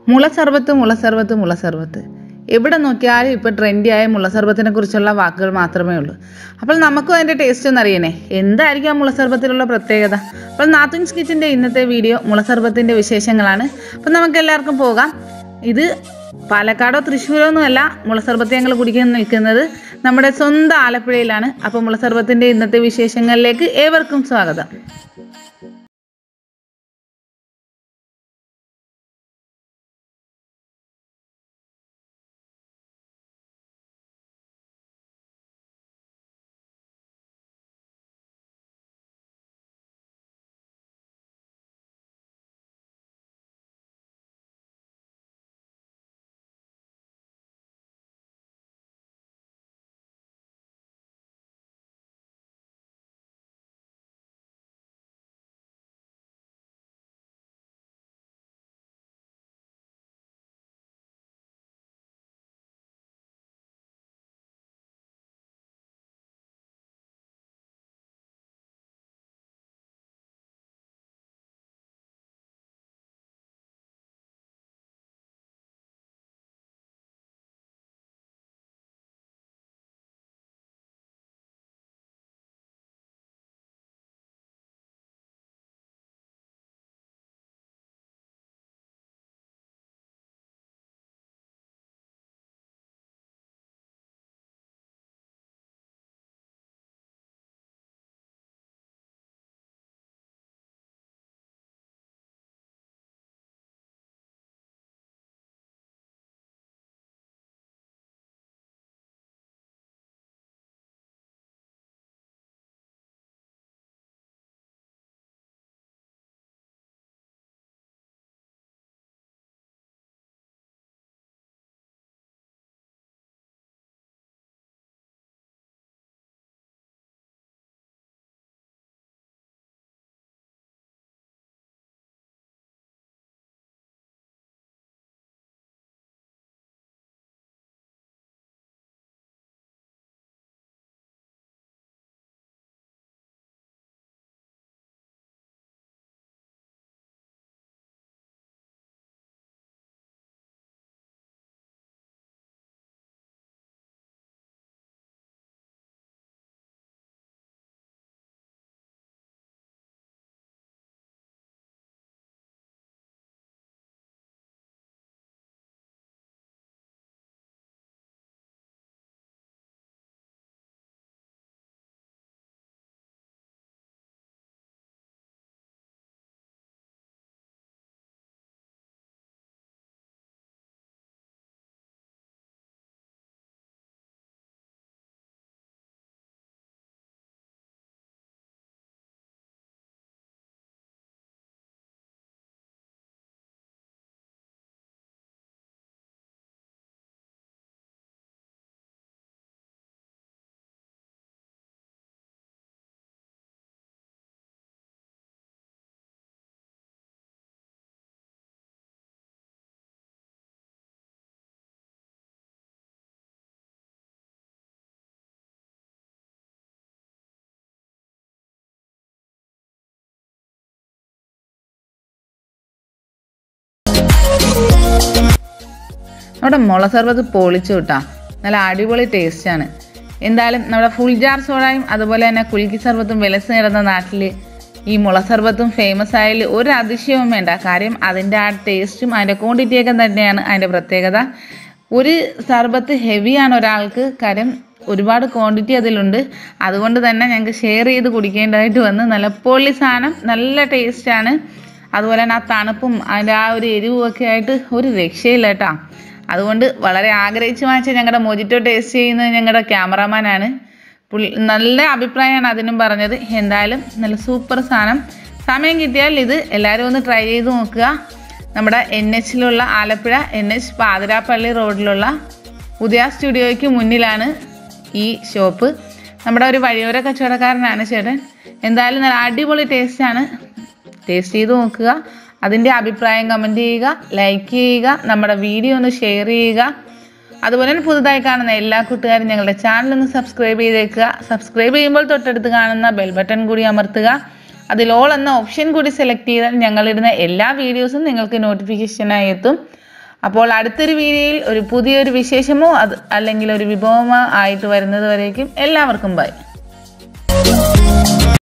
മുള സർബത്ത് മുള സർബത്ത് മുള സർബത്ത് എവിടെ നോക്കിയാലും ഇപ്പോൾ ട്രെൻഡിയായ മുള സർബത്തിനെ കുറിച്ചുള്ള വാക്കുകൾ മാത്രമേ ഉള്ളൂ അപ്പോൾ നമുക്കും അതിൻ്റെ ടേസ്റ്റ് ഒന്ന് അറിയണേ എന്തായിരിക്കും ആ മുള സർബത്തിലുള്ള പ്രത്യേകത അപ്പോൾ നാത്തുൻസ് കിച്ചൻ്റെ ഇന്നത്തെ വീഡിയോ മുള സർബത്തിൻ്റെ വിശേഷങ്ങളാണ് അപ്പോൾ നമുക്ക് എല്ലാവർക്കും പോകാം ഇത് പാലക്കാടോ തൃശ്ശൂരോ ഒന്നുമല്ല മുളസർബത്ത് ഞങ്ങൾ കുടിക്കാൻ നിൽക്കുന്നത് നമ്മുടെ സ്വന്തം ആലപ്പുഴയിലാണ് അപ്പോൾ മുളസർബത്തിൻ്റെ ഇന്നത്തെ വിശേഷങ്ങളിലേക്ക് ഏവർക്കും സ്വാഗതം നമ്മുടെ മുള സർബത്ത് പൊളിച്ചു കിട്ടാം നല്ല അടിപൊളി ടേസ്റ്റാണ് എന്തായാലും നമ്മുടെ ഫുൾ ജാർ സോഡയും അതുപോലെ തന്നെ കുൽക്കി സർബത്തും വിലസ് നിറന്ന നാട്ടിൽ ഈ മുള സർബത്തും ഫേമസ് ആയതിൽ ഒരു അതിശയവും വേണ്ട കാര്യം അതിൻ്റെ ആ ടേസ്റ്റും അതിൻ്റെ ക്വാണ്ടിറ്റിയൊക്കെ തന്നെയാണ് അതിൻ്റെ പ്രത്യേകത ഒരു സർബത്ത് ഹെവിയാണ് ഒരാൾക്ക് കാര്യം ഒരുപാട് ക്വാണ്ടിറ്റി അതിലുണ്ട് അതുകൊണ്ട് തന്നെ ഞങ്ങൾക്ക് ഷെയർ ചെയ്ത് കുടിക്കേണ്ടതായിട്ട് വന്ന് നല്ല പൊള്ളി സാധനം നല്ല ടേസ്റ്റാണ് അതുപോലെ തന്നെ ആ തണുപ്പും അതിൻ്റെ ആ ഒരു എരിവും ഒക്കെ ആയിട്ട് ഒരു രക്ഷയില്ല കേട്ടോ അതുകൊണ്ട് വളരെ ആഗ്രഹിച്ച് വാങ്ങിച്ച ഞങ്ങളുടെ മൊജിറ്റോ ടേസ്റ്റ് ചെയ്യുന്നത് ഞങ്ങളുടെ ക്യാമറാമാനാണ് പുള്ളി നല്ല അഭിപ്രായമാണ് അതിനും പറഞ്ഞത് എന്തായാലും നല്ല സൂപ്പർ സാധനം സമയം കിട്ടിയാൽ ഇത് എല്ലാവരും ഒന്ന് ട്രൈ ചെയ്ത് നോക്കുക നമ്മുടെ എൻ എച്ചിലുള്ള ആലപ്പുഴ എൻ എച്ച് പാതിരാപ്പള്ളി റോഡിലുള്ള ഉദയ സ്റ്റുഡിയോയ്ക്ക് മുന്നിലാണ് ഈ ഷോപ്പ് നമ്മുടെ ഒരു വഴിയോര കച്ചവടക്കാരനാണ് ചേട്ടൻ എന്തായാലും നല്ല അടിപൊളി ടേസ്റ്റാണ് ടേസ്റ്റ് ചെയ്ത് നോക്കുക അതിൻ്റെ അഭിപ്രായം കമൻറ്റ് ചെയ്യുക ലൈക്ക് ചെയ്യുക നമ്മുടെ വീഡിയോ ഒന്ന് ഷെയർ ചെയ്യുക അതുപോലെ തന്നെ പുതുതായി കാണുന്ന എല്ലാ കൂട്ടുകാരും ഞങ്ങളുടെ ചാനൽ ഒന്ന് സബ്സ്ക്രൈബ് ചെയ്തേക്കുക സബ്സ്ക്രൈബ് ചെയ്യുമ്പോൾ തൊട്ടടുത്ത് കാണുന്ന ബെൽ ബട്ടൺ കൂടി അമർത്തുക അതിൽ ഓൾ എന്ന ഓപ്ഷൻ കൂടി സെലക്ട് ചെയ്താൽ ഞങ്ങളിടുന്ന എല്ലാ വീഡിയോസും നിങ്ങൾക്ക് നോട്ടിഫിക്കേഷനായി എത്തും അപ്പോൾ അടുത്തൊരു വീഡിയോയിൽ ഒരു പുതിയൊരു വിശേഷമോ അത് അല്ലെങ്കിൽ ഒരു വിഭവമോ ആയിട്ട് വരുന്നത് വരേക്കും എല്ലാവർക്കും ബൈ